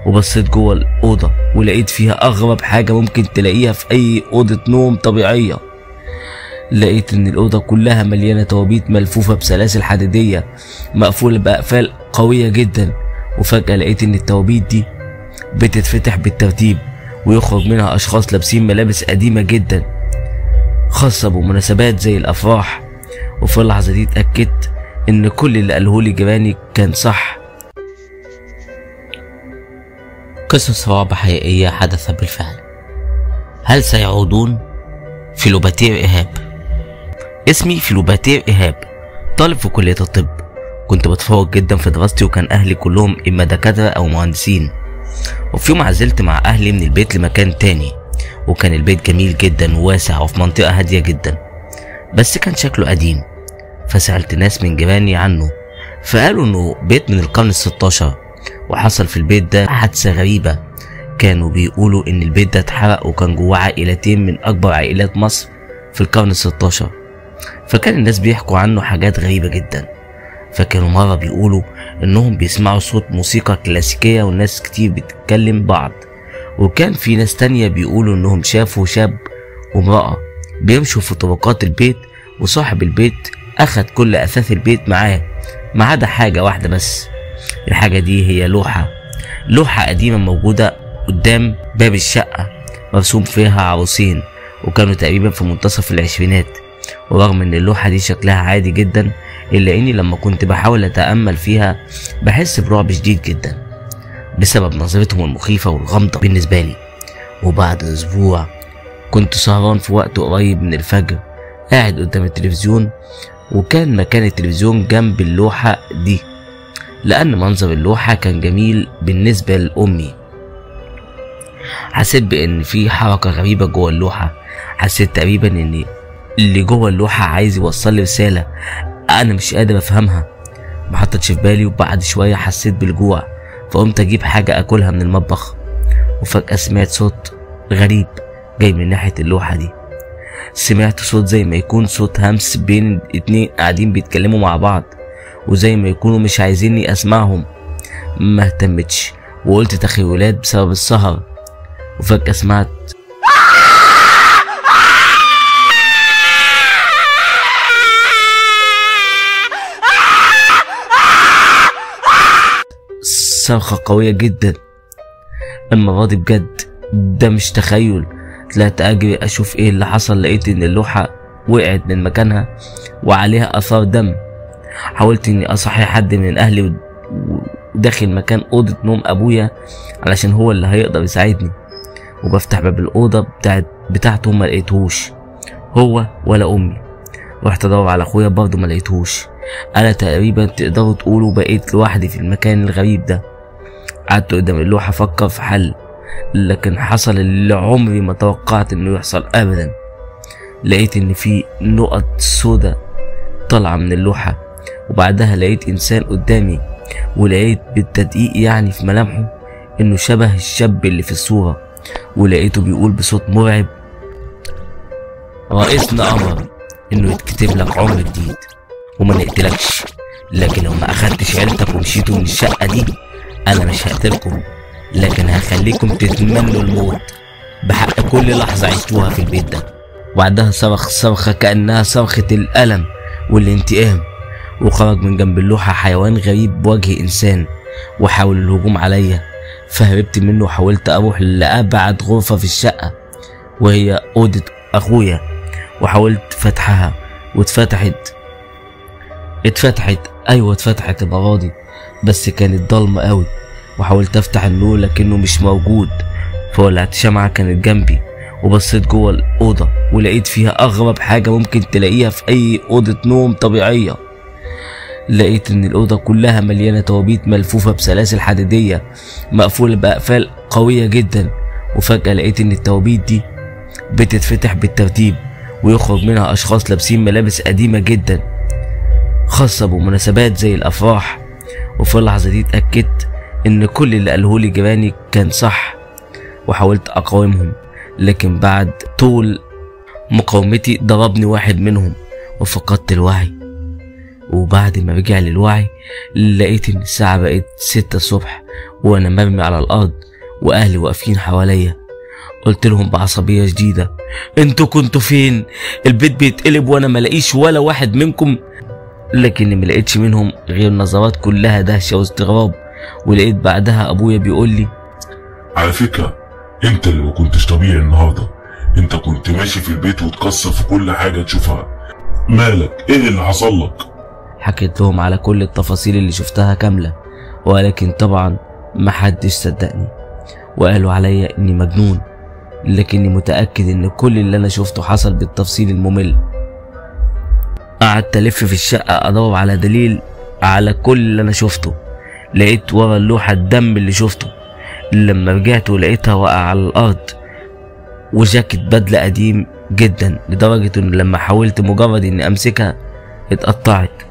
وبصيت جوه الأوضة ولقيت فيها أغرب حاجة ممكن تلاقيها في أي أوضة نوم طبيعية لقيت إن الأوضة كلها مليانة توابيت ملفوفة بسلاسل حديدية مقفولة بأقفال قوية جدا وفجأة لقيت إن التوابيت دي بتتفتح بالترتيب ويخرج منها أشخاص لابسين ملابس قديمة جدا خاصة بمناسبات زي الأفراح وفي اللحظة دي اتأكدت إن كل اللي قالهولي جيراني كان صح قصص رعب حقيقية حدثت بالفعل هل سيعودون؟ فيلوباتير إيهاب اسمي فيلوباتير إيهاب طالب في كلية الطب كنت بتفوق جدا في دراستي وكان أهلي كلهم إما دكاترة أو مهندسين وفي يوم عزلت مع أهلي من البيت لمكان تاني وكان البيت جميل جدا وواسع وفي منطقة هادية جدا بس كان شكله قديم فسألت ناس من جيراني عنه فقالوا إنه بيت من القرن الستاشر وحصل في البيت ده حادثة غريبة كانوا بيقولوا إن البيت ده اتحرق وكان جواه عائلتين من أكبر عائلات مصر في القرن الستاشر فكان الناس بيحكوا عنه حاجات غريبة جدا فكانوا مرة بيقولوا إنهم بيسمعوا صوت موسيقى كلاسيكية والناس كتير بتتكلم بعض وكان في ناس تانية بيقولوا إنهم شافوا شاب وامرأة بيمشوا في طرقات البيت وصاحب البيت أخد كل أثاث البيت معاه ما عدا حاجة واحدة بس الحاجة دي هي لوحة لوحة قديمة موجودة قدام باب الشقة مرسوم فيها عروسين وكانوا تقريبا في منتصف العشرينات ورغم ان اللوحة دي شكلها عادي جدا الا اني لما كنت بحاول اتأمل فيها بحس برعب شديد جدا بسبب نظرتهم المخيفة والغامضة بالنسبة لي وبعد اسبوع كنت سهران في وقت قريب من الفجر قاعد قدام التلفزيون وكان مكان التلفزيون جنب اللوحة دي لأن منظر اللوحة كان جميل بالنسبة لأمي حسيت بإن في حركة غريبة جوه اللوحة حسيت تقريبا إن اللي جوه اللوحة عايز يوصل لي رسالة أنا مش قادر أفهمها ما حطتش في بالي وبعد شوية حسيت بالجوع فقمت أجيب حاجة أكلها من المطبخ وفجأة سمعت صوت غريب جاي من ناحية اللوحة دي سمعت صوت زي ما يكون صوت همس بين اتنين قاعدين بيتكلموا مع بعض وزي ما يكونوا مش عايزيني اسمعهم ما اهتمتش وقلت تخيلات بسبب السهر وفجأة سمعت صرخة قوية جدا المرة دي بجد ده مش تخيل طلعت اجري اشوف ايه اللي حصل لقيت ان اللوحة وقعت من مكانها وعليها اثار دم حاولت اني اصحي حد من اهلي وداخل مكان اوضة نوم ابويا علشان هو اللي هيقدر يساعدني وبفتح باب الاوضة بتاعت بتاعته ما لقيتهوش هو ولا امي رحت ادور على اخويا برضه ما لقيتهوش انا تقريبا تقدروا تقولوا بقيت لوحدي في المكان الغريب ده قعدت قدام اللوحة افكر في حل لكن حصل اللي عمري ما توقعت انه يحصل ابدا لقيت ان في نقط سودة طالعة من اللوحة وبعدها لقيت انسان قدامي ولقيت بالتدقيق يعني في ملامحه انه شبه الشاب اللي في الصورة ولقيته بيقول بصوت مرعب رئيسنا امر انه يتكتب لك عمر جديد وما نقتلكش لكن لو ما اخدتش عيلتك ومشيتوا من الشقة دي انا مش هقتلكم لكن هخليكم تتمنوا الموت بحق كل لحظة عشتوها في البيت ده وبعدها صرخ صرخة كأنها صرخة الألم والانتقام وخرج من جنب اللوحة حيوان غريب بوجه إنسان وحاول الهجوم عليا فهربت منه وحاولت أروح لأبعد غرفة في الشقة وهي أوضة أخويا وحاولت فتحها واتفتحت اتفتحت أيوة اتفتحت المرة دي بس كانت ضلمة قوي وحاولت افتح النور لكنه مش موجود فولعت شمعة كانت جنبي وبصيت جوه الأوضة ولقيت فيها أغرب حاجة ممكن تلاقيها في أي أوضة نوم طبيعية لقيت إن الأوضة كلها مليانة توابيت ملفوفة بسلاسل حديدية مقفولة بأقفال قوية جدا وفجأة لقيت إن التوابيت دي بتتفتح بالترتيب ويخرج منها أشخاص لابسين ملابس قديمة جدا خاصة بمناسبات زي الأفراح وفي اللحظة دي اتأكدت إن كل اللي قالهولي جيراني كان صح وحاولت أقاومهم لكن بعد طول مقاومتي ضربني واحد منهم وفقدت الوعي وبعد ما رجع للوعي لقيت ان الساعة بقت ستة الصبح وانا مرمي على الارض واهلي واقفين حواليا قلت لهم بعصبية شديدة انتوا كنتوا فين البيت بيتقلب وانا ملاقيش ولا واحد منكم لكني ملقيتش منهم غير نظرات كلها دهشة واستغراب ولقيت بعدها ابويا بيقول لي على فكرة انت اللي ما كنتش طبيعي النهاردة انت كنت ماشي في البيت وتكسر في كل حاجة تشوفها مالك ايه اللي حصل لك حكيت لهم على كل التفاصيل اللي شفتها كاملة ولكن طبعا محدش صدقني وقالوا عليا اني مجنون لكني متأكد ان كل اللي انا شفته حصل بالتفصيل الممل قعدت الف في الشقة ادور على دليل على كل اللي انا شفته لقيت ورا اللوحة الدم اللي شفته لما رجعت ولقيتها واقعة على الارض وجاكيت بدلة قديم جدا لدرجة ان لما حاولت مجرد اني امسكها اتقطعت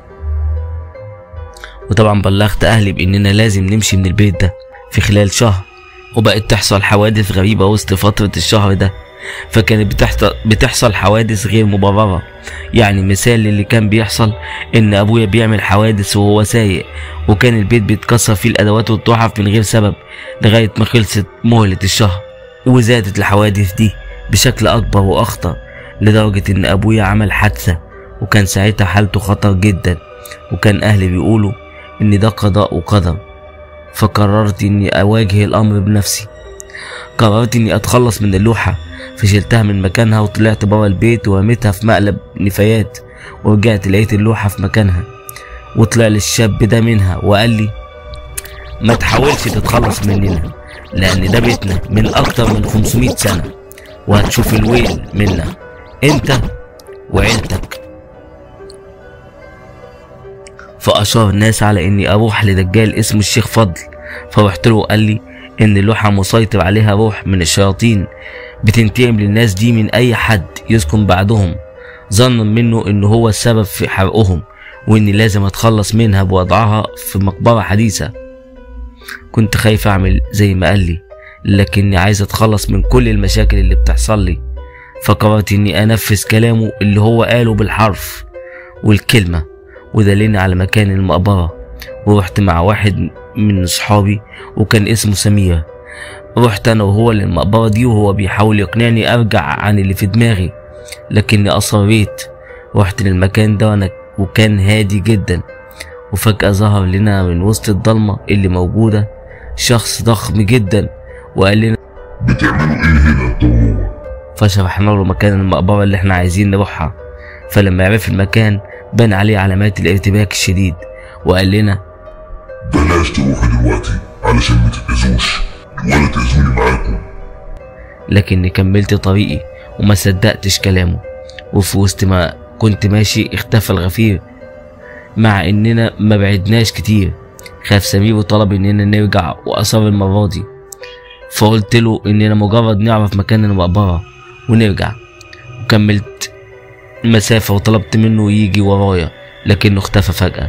وطبعا بلغت اهلي باننا لازم نمشي من البيت ده في خلال شهر وبقت تحصل حوادث غريبة وسط فترة الشهر ده فكانت بتحصل بتحصل حوادث غير مبررة يعني مثال اللي كان بيحصل ان ابويا بيعمل حوادث وهو سايق وكان البيت بيتكسر فيه الادوات والتحف من غير سبب لغاية ما خلصت مهلة الشهر وزادت الحوادث دي بشكل اكبر واخطر لدرجة ان ابويا عمل حادثة وكان ساعتها حالته خطر جدا وكان اهلي بيقولوا ان ده قضاء وقدر فقررت اني اواجه الامر بنفسي قررت اني اتخلص من اللوحة فشلتها من مكانها وطلعت برا البيت ورميتها في مقلب نفايات ورجعت لقيت اللوحة في مكانها وطلع لي الشاب ده منها وقال لي ما تحاولش تتخلص مننا لان ده بيتنا من اكتر من 500 سنة وهتشوف الويل منا انت وعيلتك فأشار الناس على إني أروح لدجال اسمه الشيخ فضل فرحت له وقال لي إن اللوحة مسيطر عليها روح من الشياطين بتنتقم للناس دي من أي حد يسكن بعدهم ظنا منه إن هو السبب في حرقهم وإني لازم أتخلص منها بوضعها في مقبرة حديثة كنت خايف أعمل زي ما قال لي لكني عايز أتخلص من كل المشاكل اللي بتحصل لي فقررت إني أنفذ كلامه اللي هو قاله بالحرف والكلمة ودلني على مكان المقبرة ورحت مع واحد من صحابي وكان اسمه سمير رحت أنا وهو للمقبرة دي وهو بيحاول يقنعني أرجع عن اللي في دماغي لكني أصريت رحت للمكان ده وأنا وكان هادي جدا وفجأة ظهر لنا من وسط الضلمة اللي موجودة شخص ضخم جدا وقال لنا بتعملوا ايه هنا انت وهو فشرحنا له مكان المقبرة اللي احنا عايزين نروحها فلما عرف المكان بان عليه علامات الارتباك الشديد وقال لنا بلاش تروحوا دلوقتي علشان ما تتأذوش ولا تأذوني معاكم لكني كملت طريقي وما صدقتش كلامه وفي وسط ما كنت ماشي اختفى الغفير مع اننا ما بعدناش كتير خاف سمير وطلب اننا نرجع واصر المرة دي فقلت له اننا مجرد نعرف مكان المقبرة ونرجع وكملت المسافة وطلبت منه يجي ورايا لكنه اختفى فجأة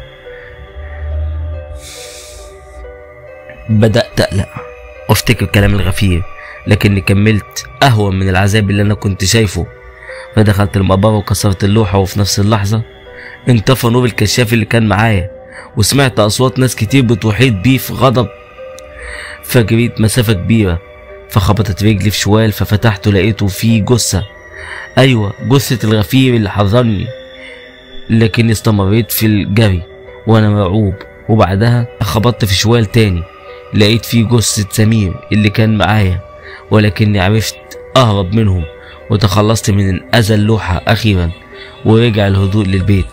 بدأت أقلق وافتكر كلام الغفير لكني كملت أهون من العذاب اللي أنا كنت شايفه فدخلت المقبرة وكسرت اللوحة وفي نفس اللحظة انطفى نور الكشاف اللي كان معايا وسمعت أصوات ناس كتير بتحيط بيه في غضب فجريت مسافة كبيرة فخبطت رجلي في شوال ففتحته لقيته فيه جثة أيوة جثة الغفير اللي حذرني لكني استمريت في الجري وأنا مرعوب وبعدها خبطت في شوال تاني لقيت فيه جثة سمير اللي كان معايا ولكني عرفت أهرب منهم وتخلصت من أذى اللوحة أخيرا ورجع الهدوء للبيت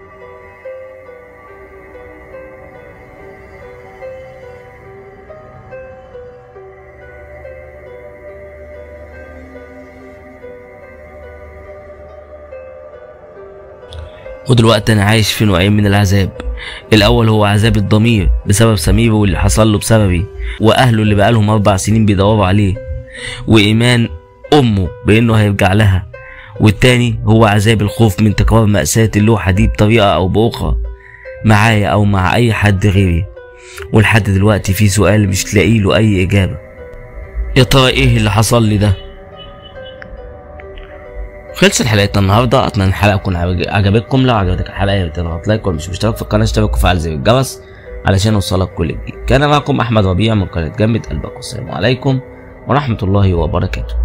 ودلوقتي انا عايش في نوعين من العذاب الاول هو عذاب الضمير بسبب سمير واللي حصل له بسببي واهله اللي بقالهم اربع سنين بيدوروا عليه وايمان امه بانه هيرجع لها والتاني هو عذاب الخوف من تكرار مأساة اللوحة دي بطريقة أو بأخرى معايا أو مع أي حد غيري ولحد دلوقتي في سؤال مش لاقي له أي إجابة يا ترى إيه اللي حصل لي ده خلصت حلقتنا النهارده اتمنى الحلقه تكون عجب- عجبتكم لو عجبتك الحلقه يا ريت تضغط لايك واللي مش مشترك في القناه اشترك وفعل زر الجرس علشان يوصلك كل جديد كان معكم احمد ربيع من قناه جنبة قلبك والسلام عليكم ورحمه الله وبركاته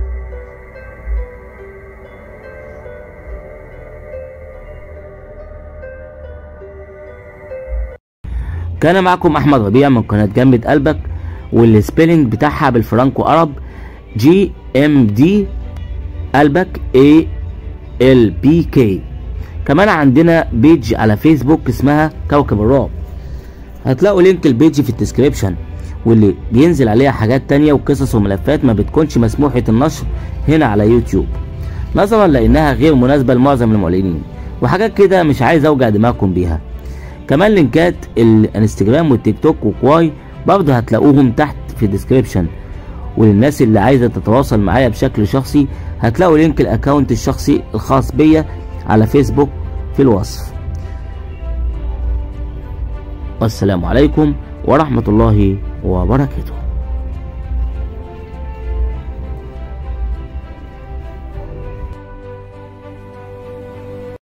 كان معكم احمد ربيع من قناه جنبة قلبك والسبيلنج بتاعها بالفرانكو ارب جي ام دي قلبك اي ال بي كي كمان عندنا بيج على فيسبوك اسمها كوكب الرعب هتلاقوا لينك البيج في الديسكريبشن واللي بينزل عليها حاجات تانية وقصص وملفات ما بتكونش مسموحة النشر هنا على يوتيوب نظرا لانها غير مناسبة لمعظم المعلنين وحاجات كده مش عايز اوجع دماغكم بيها كمان لينكات الانستجرام والتيك توك وكواي برضه هتلاقوهم تحت في الديسكريبشن وللناس اللي عايزه تتواصل معايا بشكل شخصي هتلاقوا لينك الاكونت الشخصي الخاص بيا على فيسبوك في الوصف والسلام عليكم ورحمه الله وبركاته